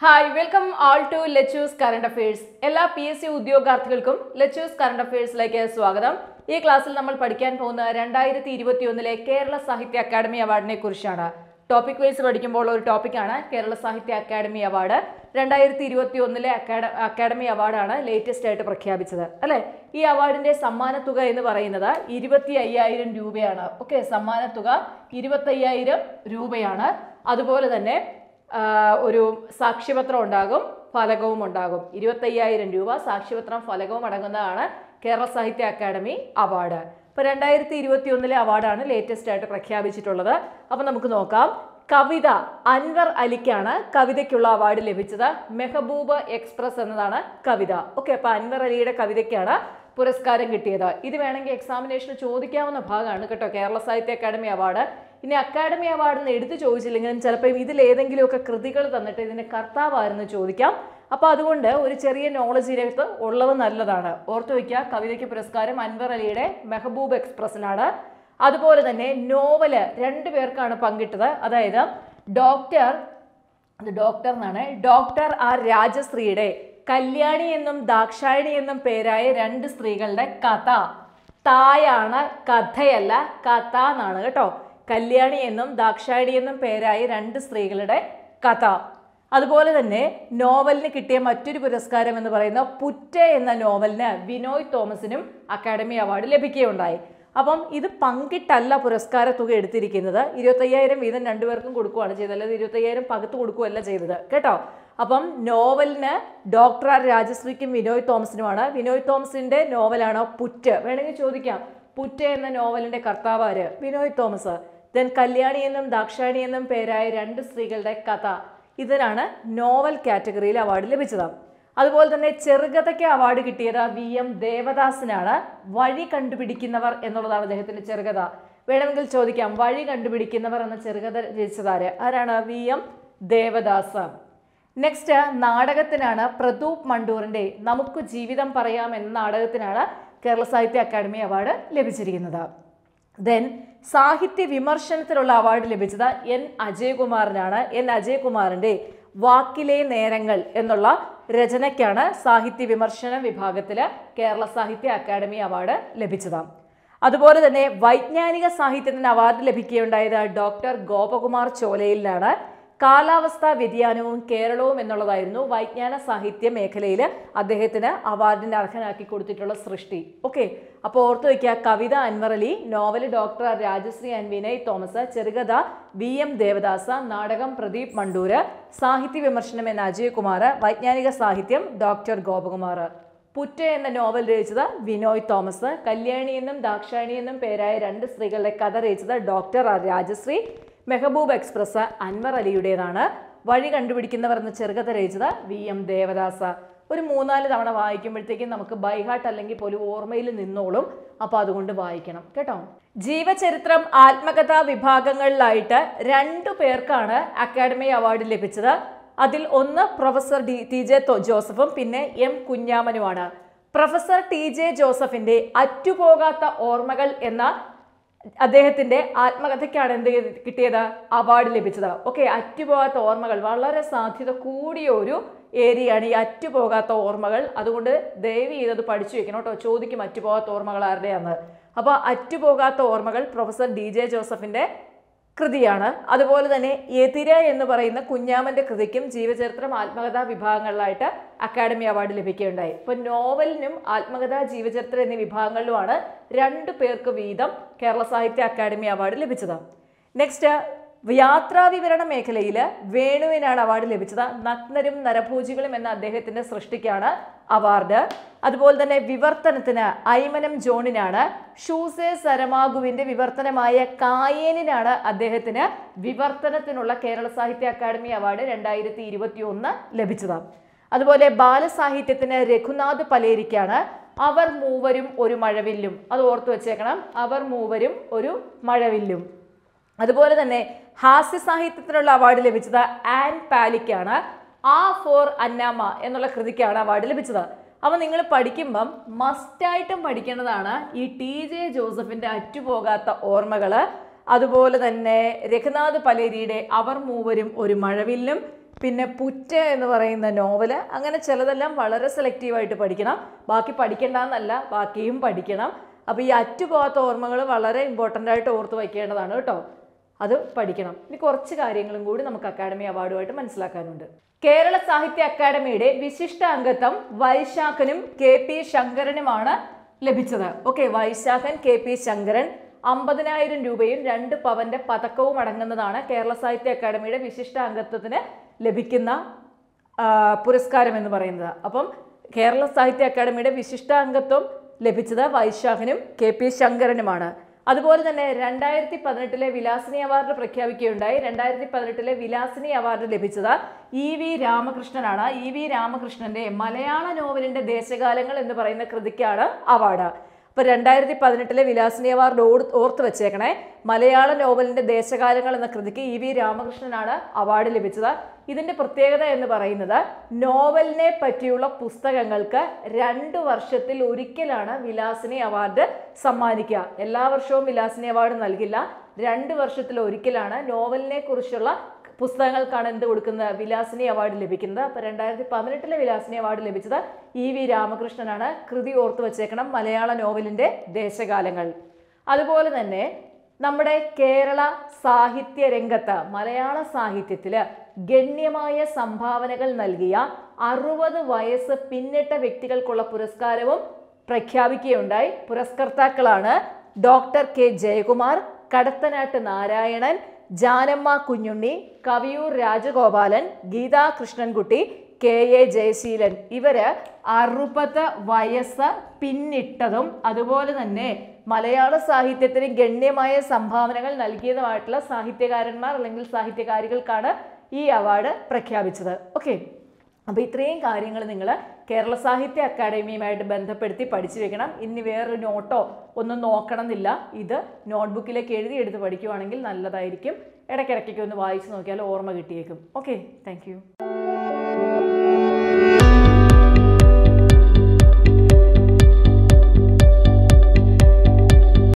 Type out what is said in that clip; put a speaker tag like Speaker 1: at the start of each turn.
Speaker 1: hi welcome all to Lechu's current affairs എല്ലാ P S C ഉദ്യോഗാർത്ഥികൾക്കും Lechu's current അഫയേഴ്സിലേക്ക് സ്വാഗതം ഈ ക്ലാസ്സിൽ നമ്മൾ പഠിക്കാൻ പോകുന്ന രണ്ടായിരത്തി ഇരുപത്തി ഒന്നിലെ കേരള സാഹിത്യ അക്കാദമി അവാർഡിനെ കുറിച്ചാണ് ടോപ്പിക് വൈസ് പഠിക്കുമ്പോൾ ഒരു ടോപ്പിക്കാണ് കേരള സാഹിത്യ അക്കാദമി അവാർഡ് രണ്ടായിരത്തി ഇരുപത്തി ഒന്നിലെ അക്കാദമി അവാർഡാണ് ലേറ്റസ്റ്റ് ആയിട്ട് പ്രഖ്യാപിച്ചത് അല്ലെ ഈ അവാർഡിന്റെ സമ്മാനത്തുക എന്ന് പറയുന്നത് ഇരുപത്തി അയ്യായിരം രൂപയാണ് ഓക്കെ സമ്മാനത്തുക ഇരുപത്തി അയ്യായിരം രൂപയാണ് അതുപോലെ തന്നെ ആ, ഒരു സാക്ഷ്യപത്രം ഉണ്ടാകും ഫലകവും ഉണ്ടാകും ഇരുപത്തയ്യായിരം രൂപ സാക്ഷ്യപത്രം ഫലകവും അടങ്ങുന്നതാണ് കേരള സാഹിത്യ അക്കാദമി അവാർഡ് ഇപ്പോൾ രണ്ടായിരത്തി ഇരുപത്തി ഒന്നിലെ അവാർഡാണ് ലേറ്റസ്റ്റ് ആയിട്ട് പ്രഖ്യാപിച്ചിട്ടുള്ളത് അപ്പോൾ നമുക്ക് നോക്കാം കവിത അൻവർ അലിക്കാണ് കവിതയ്ക്കുള്ള അവാർഡ് ലഭിച്ചത് മെഹബൂബ് എക്സ്പ്രസ് എന്നതാണ് കവിത ഓക്കെ അപ്പോൾ അൻവർ അലിയുടെ കവിതയ്ക്കാണ് പുരസ്കാരം കിട്ടിയത് ഇത് വേണമെങ്കിൽ എക്സാമിനേഷന് ചോദിക്കാവുന്ന ഭാഗമാണ് കേട്ടോ കേരള സാഹിത്യ അക്കാദമി അവാർഡ് ഇനി അക്കാദമി അവാർഡ് എന്ന് എടുത്തു ചോദിച്ചില്ലെങ്കിലും ചിലപ്പോൾ ഇതിൽ ഏതെങ്കിലുമൊക്കെ കൃതികൾ തന്നിട്ട് ഇതിന് കർത്താവായിരുന്നു ചോദിക്കാം അപ്പോൾ അതുകൊണ്ട് ഒരു ചെറിയ നോളജ് ഇതിനകത്ത് ഉള്ളത് നല്ലതാണ് ഓർത്തു വയ്ക്കുക കവിതയ്ക്ക് പുരസ്കാരം അൻവർ അലിയുടെ മെഹബൂബ് എക്സ്പ്രസിനാണ് അതുപോലെ തന്നെ നോവല് രണ്ടു പേർക്കാണ് പങ്കിട്ടത് അതായത് ഡോക്ടർ അത് ഡോക്ടർ എന്നാണ് ഡോക്ടർ ആർ രാജശ്രീയുടെ കല്യാണി എന്നും ദാക്ഷായണി എന്നും പേരായ രണ്ട് സ്ത്രീകളുടെ കഥ തായാണ് കഥയല്ല കഥ എന്നാണ് കേട്ടോ കല്യാണി എന്നും ദാക്ഷായണി എന്നും പേരായ രണ്ട് സ്ത്രീകളുടെ കഥ അതുപോലെ തന്നെ നോവലിന് കിട്ടിയ മറ്റൊരു പുരസ്കാരം എന്ന് പറയുന്ന പുറ്റ എന്ന നോവലിന് വിനോയ് തോമസിനും അക്കാഡമി അവാർഡ് ലഭിക്കുകയുണ്ടായി അപ്പം ഇത് പങ്കിട്ടല്ല പുരസ്കാര തുക എടുത്തിരിക്കുന്നത് ഇരുപത്തയ്യായിരം വീതം രണ്ടുപേർക്കും കൊടുക്കുകയാണ് ചെയ്തത് അല്ലാതെ ഇരുപത്തയ്യായിരം പകുത്ത് കൊടുക്കുകയല്ല ചെയ്തത് കേട്ടോ അപ്പം നോവലിന് ഡോക്ടർ ആർ രാജശ്രീക്കും വിനോയ് തോമസിനുമാണ് വിനോയ് തോമസിന്റെ നോവലാണ് പുറ്റ് വേണമെങ്കിൽ ചോദിക്കാം പുറ്റ് എന്ന നോവലിന്റെ കർത്താവാര് വിനോയ് തോമസ് ദെൻ കല്യാണി എന്നും ദാക്ഷായണി എന്നും പേരായ രണ്ട് സ്ത്രീകളുടെ കഥ ഇതിനാണ് നോവൽ കാറ്റഗറിയിൽ അവാർഡ് ലഭിച്ചത് അതുപോലെ തന്നെ ചെറുകഥയ്ക്ക് അവാർഡ് കിട്ടിയത് വി എം ദേവദാസിനാണ് വഴി കണ്ടുപിടിക്കുന്നവർ എന്നുള്ളതാണ് അദ്ദേഹത്തിന്റെ ചെറുകഥ വേണമെങ്കിൽ ചോദിക്കാം വഴി കണ്ടുപിടിക്കുന്നവർ എന്ന ചെറുകഥ രചിച്ചതാര് ആരാണ് വി എം ദേവദാസ് നെക്സ്റ്റ് നാടകത്തിനാണ് പ്രദൂപ് മണ്ടൂറിന്റെ നമുക്ക് ജീവിതം പറയാം എന്ന നാടകത്തിനാണ് കേരള സാഹിത്യ അക്കാദമി അവാർഡ് ലഭിച്ചിരിക്കുന്നത് ദെൻ സാഹിത്യ വിമർശനത്തിനുള്ള അവാർഡ് ലഭിച്ചത് എൻ അജയകുമാറിനാണ് എൻ അജയകുമാറിന്റെ വാക്കിലെ നേരങ്ങൾ എന്നുള്ള രചനയ്ക്കാണ് സാഹിത്യ വിമർശന വിഭാഗത്തിൽ കേരള സാഹിത്യ അക്കാദമി അവാർഡ് ലഭിച്ചത് അതുപോലെ തന്നെ വൈജ്ഞാനിക സാഹിത്യത്തിന് അവാർഡ് ലഭിക്കുകയുണ്ടായത് ഡോക്ടർ ഗോപകുമാർ ചോലയിലാണ് കാലാവസ്ഥാ വ്യതിയാനവും കേരളവും എന്നുള്ളതായിരുന്നു വൈജ്ഞാന സാഹിത്യ മേഖലയിൽ അദ്ദേഹത്തിന് അവാർഡിന് അർഹനാക്കി കൊടുത്തിട്ടുള്ള സൃഷ്ടി ഓക്കെ അപ്പോൾ ഓർത്തു വയ്ക്കുക കവിത Anvar Ali novel doctor Rajashree and Vinay Thomas ചെറുകഥ വി എം ദേവദാസ നാടകം പ്രദീപ് മണ്ടൂര് സാഹിത്യ വിമർശനം എന്ന അജയകുമാർ വൈജ്ഞാനിക സാഹിത്യം ഡോക്ടർ ഗോപകുമാർ പുറ്റ എന്ന നോവൽ രചിച്ചത് വിനോയ് തോമസ് കല്യാണി എന്നും ദാക്ഷായണി എന്നും പേരായ രണ്ട് സ്ത്രീകളുടെ കഥ രചിച്ചത് doctor R Rajashree Mehboob express Anvar അലിയുടേതാണ് വഴി കണ്ടുപിടിക്കുന്നവർ എന്ന ചെറുകഥ രചിച്ചത് വി എം ദേവദാസ ഒരു മൂന്നാല് തവണ വായിക്കുമ്പോഴത്തേക്കും നമുക്ക് ബൈഹാർട്ട് അല്ലെങ്കിൽ പോലും ഓർമ്മയിൽ നിന്നോളും അപ്പോൾ അതുകൊണ്ട് വായിക്കണം കേട്ടോ ജീവചരിത്രം ആത്മകഥാ വിഭാഗങ്ങളിലായിട്ട് രണ്ടു പേർക്കാണ് അക്കാഡമി അവാർഡ് ലഭിച്ചത് അതിൽ ഒന്ന് പ്രൊഫസർ ഡി ടി ജെ തോ- ജോസഫും പിന്നെ എം കുഞ്ഞാമനുമാണ് പ്രൊഫസർ ടി ജെ ജോസഫിന്റെ അറ്റുപോകാത്ത ഓർമ്മകൾ എന്ന അദ്ദേഹത്തിന്റെ ആത്മകഥയ്ക്കാണ് എന്ത് ചെയ്ത് കിട്ടിയത് അവാർഡ് ലഭിച്ചത് ഓക്കെ അറ്റുപോകാത്ത ഓർമ്മകൾ വളരെ സാധ്യത കൂടിയ ഒരു ഏരിയയാണ് ഈ അറ്റുപോകാത്ത ഓർമ്മകൾ അതുകൊണ്ട് ദയവ് ചെയ്തത് പഠിച്ചു വെക്കണം കേട്ടോ ചോദിക്കും അറ്റുപോകാത്ത ഓർമ്മകൾ ആരുടെയാണ് അപ്പോൾ അറ്റുപോകാത്ത ഓർമ്മകൾ പ്രൊഫസർ ഡി ജെ ജോസഫിന്റെ കൃതിയാണ് അതുപോലെ തന്നെ എതിര എന്ന് പറയുന്ന കുഞ്ഞാമന്റെ കൃതിക്കും ജീവചരിത്രം ആത്മകഥാ വിഭാഗങ്ങളിലായിട്ട് അക്കാദമി അവാർഡ് ലഭിക്കുകയുണ്ടായി ഇപ്പോൾ നോവലിനും ആത്മകഥാ ജീവചരിത്രം എന്നീ വിഭാഗങ്ങളിലുമാണ് രണ്ടു പേർക്ക് വീതം കേരള സാഹിത്യ അക്കാദമി അവാർഡ് ലഭിച്ചത് നെക്സ്റ്റ് യാത്രാ വിവരണ മേഖലയിൽ വേണുവിനാണ് അവാർഡ് ലഭിച്ചത് നഗ്നരും നരഭോജികളും എന്ന അദ്ദേഹത്തിന്റെ സൃഷ്ടിക്കാണ് അവാർഡ് അതുപോലെ തന്നെ വിവർത്തനത്തിന് ഐമനം ജോണിനാണ് ഷൂസെ സരമാഗുവിന്റെ വിവർത്തനമായ കായേനിനാണ് അദ്ദേഹത്തിന് വിവർത്തനത്തിനുള്ള കേരള സാഹിത്യ അക്കാദമി അവാർഡ് രണ്ടായിരത്തി ഇരുപത്തി ഒന്ന് ലഭിച്ചത് അതുപോലെ ബാലസാഹിത്യത്തിന് രഘുനാഥ് പലേരിക്കാണ് അവർ മൂവരും ഒരു മഴവില്ലും അത് ഓർത്തു വെച്ചേക്കണം അവർ മൂവരും ഒരു മഴവില്ലും അതുപോലെ തന്നെ ഹാസ്യ സാഹിത്യത്തിനുള്ള അവാർഡ് ലഭിച്ചത് ആൻ പാലിക്കാണ് ആ ഫോർ അന്നാമ എന്നുള്ള കൃതിക്കാണ് അവാർഡ് ലഭിച്ചത് അപ്പോൾ നിങ്ങൾ പഠിക്കുമ്പം മസ്റ്റായിട്ടും പഠിക്കേണ്ടതാണ് ഈ ടി ജെ ജോസഫിൻ്റെ അറ്റുപോകാത്ത ഓർമ്മകൾ അതുപോലെ തന്നെ രഘുനാഥ് പലേരിയുടെ അവർ മൂവരും ഒരു മഴവില്ലും പിന്നെ പുറ്റ എന്ന് പറയുന്ന നോവല് അങ്ങനെ ചിലതെല്ലാം വളരെ സെലക്റ്റീവായിട്ട് പഠിക്കണം ബാക്കി പഠിക്കേണ്ടെന്നല്ല ബാക്കിയും പഠിക്കണം അപ്പോൾ ഈ അറ്റുപോകാത്ത ഓർമ്മകൾ വളരെ ഇമ്പോർട്ടൻ്റ് ആയിട്ട് ഓർത്ത് വയ്ക്കേണ്ടതാണ് കേട്ടോ അത് പഠിക്കണം ഇനി കുറച്ച് കാര്യങ്ങളും കൂടി നമുക്ക് അക്കാഡമി അവാർഡുമായിട്ട് മനസ്സിലാക്കാനുണ്ട് കേരള സാഹിത്യ അക്കാദമിയുടെ വിശിഷ്ട അംഗത്വം വൈശാഖനും കെ പി ശങ്കരനുമാണ് ലഭിച്ചത് okay Vaishakhan K P Sankaran അമ്പതിനായിരം രൂപയും രണ്ട് പവന്റെ പതക്കവും അടങ്ങുന്നതാണ് കേരള സാഹിത്യ അക്കാദമിയുടെ വിശിഷ്ട അംഗത്വത്തിന് ലഭിക്കുന്ന ആ, പുരസ്കാരം എന്ന് പറയുന്നത് അപ്പം കേരള സാഹിത്യ അക്കാദമിയുടെ വിശിഷ്ടാംഗത്വം ലഭിച്ചത് വൈശാഖനും കെ പി ശങ്കരനുമാണ് അതുപോലെ തന്നെ രണ്ടായിരത്തി പതിനെട്ടിലെ വിലാസിനി അവാർഡ് പ്രഖ്യാപിക്കുകയുണ്ടായി രണ്ടായിരത്തി പതിനെട്ടിലെ വിലാസിനി അവാർഡ് ലഭിച്ചത് ഇ വി രാമകൃഷ്ണനാണ് ഇ വി രാമകൃഷ്ണന്റെ മലയാള നോവലിന്റെ ദേശകാലങ്ങൾ എന്ന് പറയുന്ന കൃതിക്കാണ് അവാർഡ് അപ്പോൾ രണ്ടായിരത്തി പതിനെട്ടിലെ വിലാസിനി അവാർഡ് ഓർ ഓർത്ത് വെച്ചേക്കണേ മലയാള നോവലിന്റെ ദേശകാലങ്ങൾ എന്ന കൃതിക്ക് ഇ വി രാമകൃഷ്ണനാണ് അവാർഡ് ലഭിച്ചത് ഇതിന്റെ പ്രത്യേകത എന്ന് പറയുന്നത് നോവലിനെ പറ്റിയുള്ള പുസ്തകങ്ങൾക്ക് രണ്ട് വർഷത്തിൽ ഒരിക്കലാണ് വിലാസിനി അവാർഡ് സമ്മാനിക്കുക എല്ലാ വർഷവും വിലാസിനി അവാർഡ് നൽകില്ല രണ്ട് വർഷത്തിൽ ഒരിക്കലാണ് നോവലിനെ കുറിച്ചുള്ള പുസ്തകങ്ങൾക്കാണ് എന്ത് കൊടുക്കുന്നത് വിലാസിനി അവാർഡ് ലഭിക്കുന്നത് അപ്പോൾ രണ്ടായിരത്തി പതിനെട്ടിലെ വിലാസിനി അവാർഡ് ലഭിച്ചത് ഇ വി രാമകൃഷ്ണനാണ് കൃതി ഓർത്തു വച്ചേക്കണം മലയാള നോവലിൻ്റെ ദേശകാലങ്ങൾ അതുപോലെ തന്നെ നമ്മുടെ കേരള സാഹിത്യ രംഗത്ത് മലയാള സാഹിത്യത്തിൽ ഗണ്യമായ സംഭാവനകൾ നൽകിയ അറുപത് വയസ്സ് പിന്നിട്ട വ്യക്തികൾക്കുള്ള പുരസ്കാരവും പ്രഖ്യാപിക്കുകയുണ്ടായി പുരസ്കർത്താക്കളാണ് doctor K Jayakumar Kadathanatt Narayanan Janamma Kunjunni Kaviyoor Rajagopalan Geetha Krishnankutty K A Jayaseelan ഇവര് അറുപത് വയസ്സ് പിന്നിട്ടതും അതുപോലെ തന്നെ മലയാള സാഹിത്യത്തിന് ഗണ്യമായ സംഭാവനകൾ നൽകിയതുമായിട്ടുള്ള സാഹിത്യകാരന്മാർ അല്ലെങ്കിൽ സാഹിത്യകാരികൾക്കാണ് ഈ അവാർഡ് പ്രഖ്യാപിച്ചത് ഓക്കെ അപ്പോൾ ഇത്രയും കാര്യങ്ങൾ നിങ്ങൾ കേരള സാഹിത്യ അക്കാദമിയുമായിട്ട് ബന്ധപ്പെടുത്തി പഠിച്ചു വെക്കണം ഇനി വേറൊരു നോട്ടോ ഒന്നും നോക്കണമെന്നില്ല ഇത് നോട്ട്ബുക്കിലേക്ക് എഴുതിയെടുത്ത് പഠിക്കുവാണെങ്കിൽ നല്ലതായിരിക്കും ഇടയ്ക്കിടയ്ക്കൊക്കെ ഒന്ന് വായിച്ച് നോക്കിയാൽ ഓർമ്മ കിട്ടിയേക്കും ഓക്കെ താങ്ക്